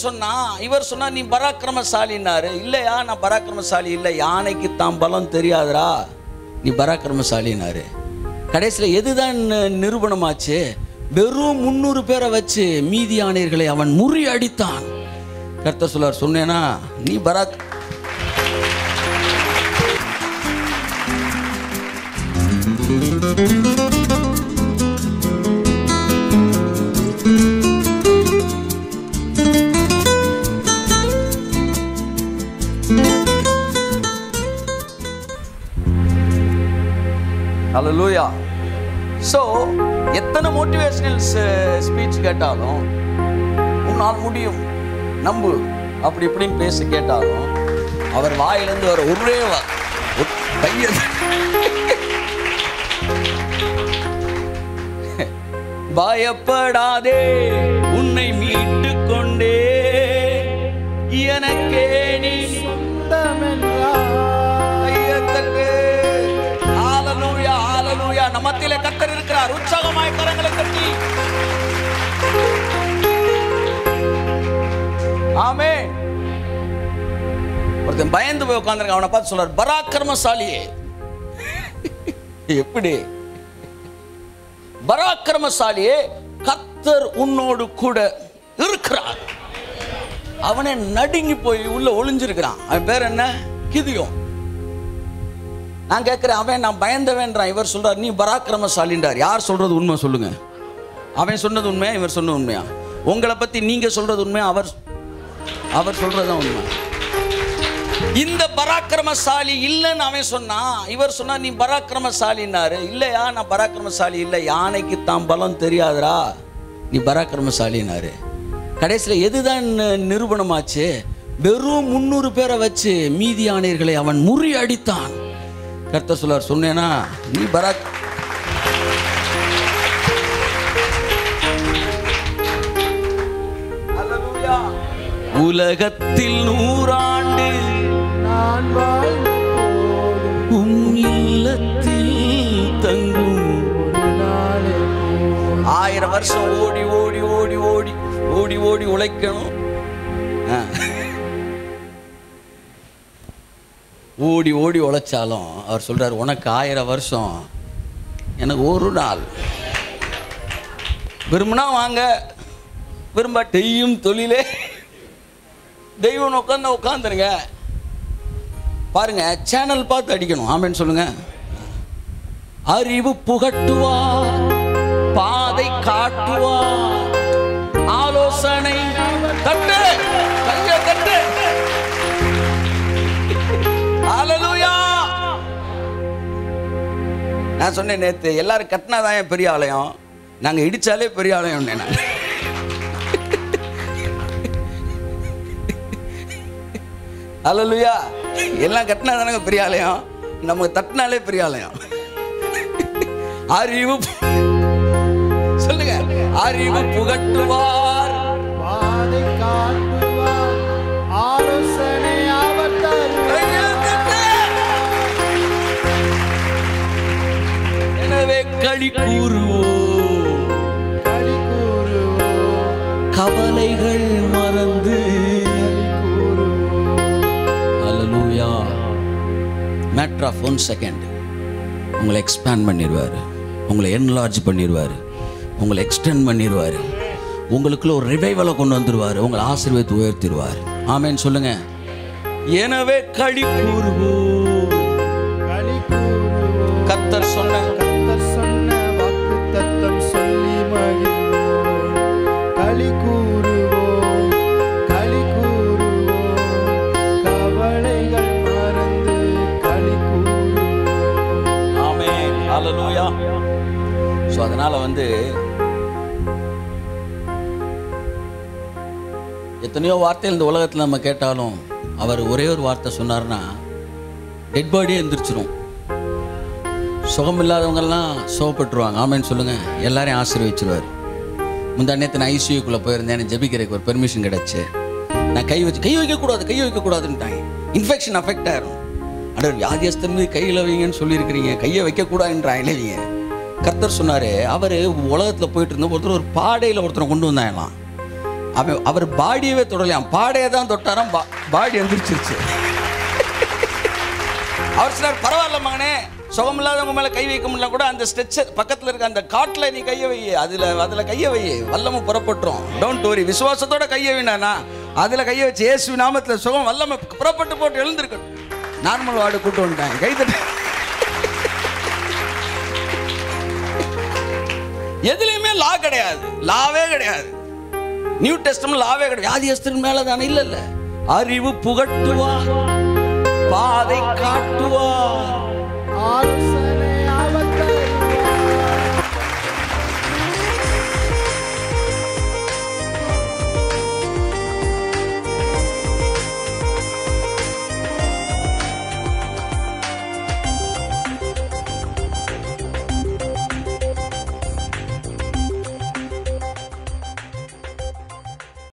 சொன்னா இவர் சொன்னா நீ பராக்கிரமசாலின்னாரு இல்லையா நான் பராக்கிரமசாலி இல்லை யானைக்கு தான் பலம் தெரியாதுடா நீ பராக்கிரமசாலினாரு கடைசியில் எதுதான் நி- நிரூபணமாச்சு வெறும் முந்நூறு பேரை வச்சு மீதி யானைகளை அவன் முறியடித்தான் கர்த்தர் சொல்லார் சொன்னேனா நீ பராக் ஹalleluya ஸோ எத்தனை மோட்டிவேஷனல் ஸ்பீச் கேட்டாலும் உன்னால் முடியும் நம்பு அப்படி இப்படின்னு பேச கேட்டாலும் அவர் வாயிலிருந்து வர ஒரே வா- ஒரு கையை பயப்படாதே உன்னை மீட்டு கொண்டே எனக்கே நீ கையத்தட்டு. ஹalleluya, ஹalleluya. நம்ம மத்தியிலே கர்த்தர் இருக்கிறார் உற்சாகமாய் கரங்களை தட்டி ஆமே ஒருத்தன் பயந்து போய் உட்கார்ந்திருக்கான் அவனை பார்த்து சொல்றார் பராக்கிரமசாலியே எப்படி பராக்கிரமசாலியே கர்த்தர் உன்னோடு கூட இருக்கிறார் அவனே நடுங்கி போய் உள்ள ஒளிஞ்சிருக்கிறான் அவன் பேர் என்ன கிதியோன் நான் கேட்கிறேன் அவன் நான் பயந்தவன்றான் இவர் சொல்றார் நீ பராக்கிரமசாலின்றார் யார் சொல்றது உண்மை சொல்லுங்க அவன் சொன்னது உண்மையா இவர் சொன்னது உண்மையா உங்களை பத்தி நீங்க சொல்றது உண்மையா அவர் அவர் சொல்றதுதான் உண்மை இந்த பராக்கிரமசாலி இல்லைன்னு அவன் சொன்னான் இவர் சொன்னா நீ பராக்கிரமசாலின்னாரு இல்லையா நான் பராக்கிரமசாலி இல்லை யானைக்கு தான் பலம் தெரியாதுடா நீ பராக்கிரமசாலினாரு கடைசியில் எதுதான் நி- நிரூபணமாச்சு வெறும் முந்நூறு பேரை வச்சு மீதி யானைகளை அவன் முறியடித்தான் கர்த்தர் சொல்லார் சொன்னேனா நீ பராக் அல்லேலூயா. உலகத்தில் நூறாண்டு நான் வாழ்ந்த போதும் உம் இல்லத்தில் தங்கும் ஒரு நாளே போதும். ஆயிரம் வருஷம் ஓடி ஓடி ஓடி ஓடி ஓடி ஓடி உழைக்கணும் ஆ. ஓடி ஓடி உழைச்சாலும் அவர் சொல்றார் உனக்கு ஆயிரம் வருஷம் எனக்கு ஒரு நாள் விரும்பினா வாங்க விரும்ப தெய்யும் தொழிலே தெய்வம் உட்காந்து உட்காந்துருங்க பாருங்க சேனல் பார்த்து அடிக்கணும் ஆமேன்னு சொல்லுங்க அறிவு புகட்டுவார் பாதை காட்டுவார் ஆலோசனை தட்டு கையை தட்டு ஹalleluya நான் சொன்னேன் நேத்து எல்லாரும் கட்டினாதான் என் பெரிய ஆலயம் நாங்க இடிச்சாலே பெரிய ஆலயம் நான் ஹalleluya எல்லாம் கட்டினா தானங்க பெரிய ஆலயம் நம்ம தட்டினாலே பெரிய ஆலயம் அறிவு சொல்லுங்க அறிவு புகட்டுவார் பாதை காட்டுவார் ஆலோசனை அவர் தருவார். எனவே களி கூறுவோம் களி கூறுவோம், கவலைகள் மறந்து கூறுவோம். ஹalleluya மேட்ரு ஆஃப் ஒன் செகண்ட் உங்களை எக்ஸ்பேண்ட் பண்ணிடுவார் உங்களை என்லார்ஜ் பண்ணிடுவார் உங்களை எக்ஸ்டெண்ட் பண்ணிடுவார் உங்களுக்குள்ள ஒரு ரிவைவலை கொண்டு வந்துடுவார் உங்களை ஆசீர்வதித்து உயர்த்திடுவார் ஆமேன்னு சொல்லுங்க எனவே களி கூறுவோம் களி கூறுவோம். கர்த்தர் சொன்ன கர்த்தர் சொன்ன வாக்குத்தத்தம் சொல்லி மகிழ்வோம். களி கூறுவோம், களி கூறுவோம். கவலைகள் மறந்து களி கூறுவோம். ஆமென் ஹalleluya ஸோ அதனால வந்து எத்தனையோ வார்த்தைகள் இந்த உலகத்தில் நம்ம கேட்டாலும் அவர் ஒரே ஒரு வார்த்தை சொன்னார்னா டெட் பாடியே எந்திரிச்சிரும் சுகம் இல்லாதவங்கெல்லாம் சுகப்பட்டுருவாங்க ஆமேன்னு சொல்லுங்க எல்லாரையும் ஆசீர்வச்சிருவார் முந்தா நேற்று நான் ஐசியூக்குள்ளே போயிருந்தேன் எனக்கு ஜெபிக்கிறதுக்கு ஒரு பெர்மிஷன் கிடச்சி நான் கை வச்சு கை வைக்கக்கூடாது கை வைக்கக்கூடாதுன்ட்டாங்க இன்ஃபெக்ஷன் அஃபெக்ட் ஆயிரும் அடர் வியாதியஸ்தன் மீது கையில் வைங்கன்னு சொல்லியிருக்கிறீங்க கையை வைக்கக்கூடாதுன்றாங்களே நீங்க கர்த்தர் சொன்னார் அவர் உலகத்தில் போயிட்டு இருந்த ஒருத்தர் ஒரு பாடையில் ஒருத்தரை கொண்டு வந்தாங்களாம் அவன் அவர் பாடியவே தொடலையாம் பாடையை தான் தொட்டாராம் பா- பாடி எந்திரிச்சிருச்சு அவர் சொன்னார் பரவாயில்ல மகனே சுகமில்லாதவங்க மேல கை வைக்க முடியல கூட அந்த ஸ்ட்ரெச்சர் பக்கத்துல இருக்க அந்த காட்டுல நீ கைய வை அதுல அதுல கைய வை வல்லம புறப்பட்டுரும் டோன்ட் வரி விசுவாசத்தோட கைய வேண்டானா அதுல கைய வச்சு இயேசு நாமத்துல சுகம் வல்லம புறப்பட்டு போட்டு எழுந்திருக்கட்டும் நார்மல் வார்டு கூட்டு வந்துட்டேன் கை தட்டு எதுலையுமே லா கிடையாது லாவே கிடையாது நியூ டெஸ்டமெண்ட் லாவே கிடையாது வியாதியஸ்தன் மேல தானே இல்ல இல்ல அறிவு புகட்டுவார் பாதை காட்டுவார் ஆலோசனை